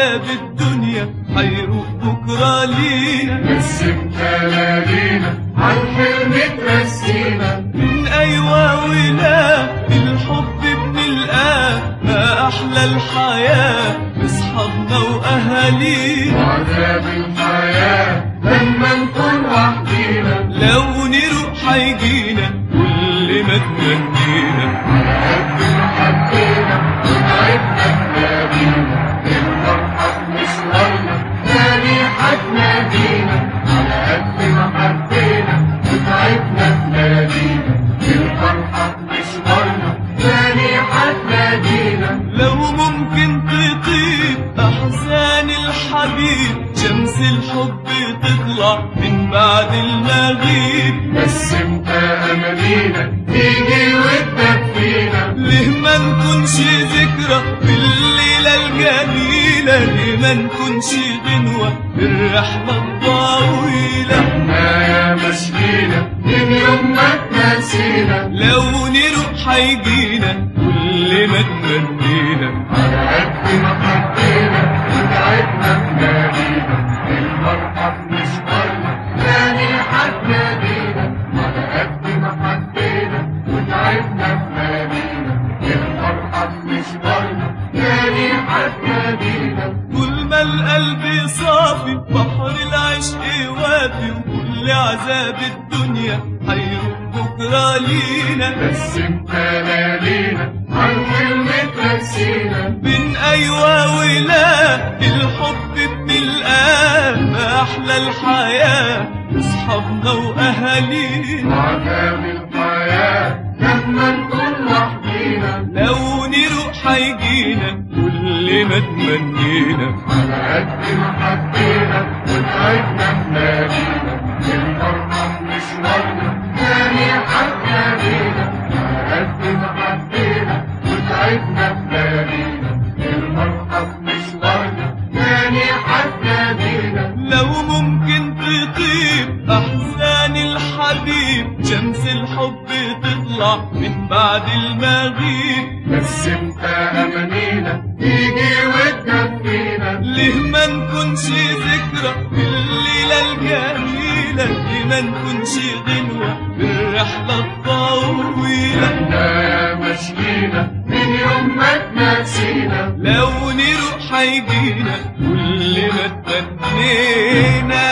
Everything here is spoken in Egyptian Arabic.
عذاب الدنيا حيروح بكرة لينا بس بلالينا عالحلم ترسينا من أيوة ولا الحب بنلقاه ما أحلى الحياة بصحابنا وأهالينا وعذاب الحياة لما نكون وحدينا لو نروح هيجينا كل ما تمنينا قد ما حبينا وتعبنا تلاقينا الفرحة بمشوارنا تاني هتنادينا على قد ما حبينا وتعبنا تلاقينا الفرحة بمشوارنا تاني هتنادينا لو ممكن تطيب أحزان الحبيب شمس الحب تطلع من بعد المغيب بس انت امانينا تيجي وتدفينا ليه ما نكونش ذكرى بالليلة الجميلة ليه ما نكونش غنوة بالرحلة الطويلة احنا يا مشكينا من يوم ما تنسينا لو نروح هيجينا كل ما تمنينا على قد ما حبينا وتعبنا تنادينا الفرحة بمشوارنا تاني هتنادينا على قد ما حبينا وتعبنا تنادينا الفرحة بمشوارنا تاني هتنادينا طول ما القلب صافي بحر العشق وافي وكل عذاب الدنيا هيروح بكرة لينا بس انت ليالينا عالحلم ترسينا بين أيوة ولا الحب بنلقاه ما أحلى الحياة أصحابنا وأهالينا وعذاب الحياة لما نكون وحدينا لو نروح هيجينا كل ما تمنينا على قد ما حبينا وتعبنا تنادينا الفرحة بمشوارنا تاني هتنادينا على قد ما حبينا وتعبنا تنادينا الفرحة بمشوارنا تاني هتنادينا لو ممكن تطيب أحزان الحبيب شمس الحب تطلع من بعد المغيب بس انت امانينا تيجي وتدفينا ليه ما نكونش ذكرى بالليلة الجميلة ليه ما نكونش غنوة بالرحلة الطويلة احنا يا مشكينا من يوم ما تنسينا لو نروح هيجينا كل ما تمنينا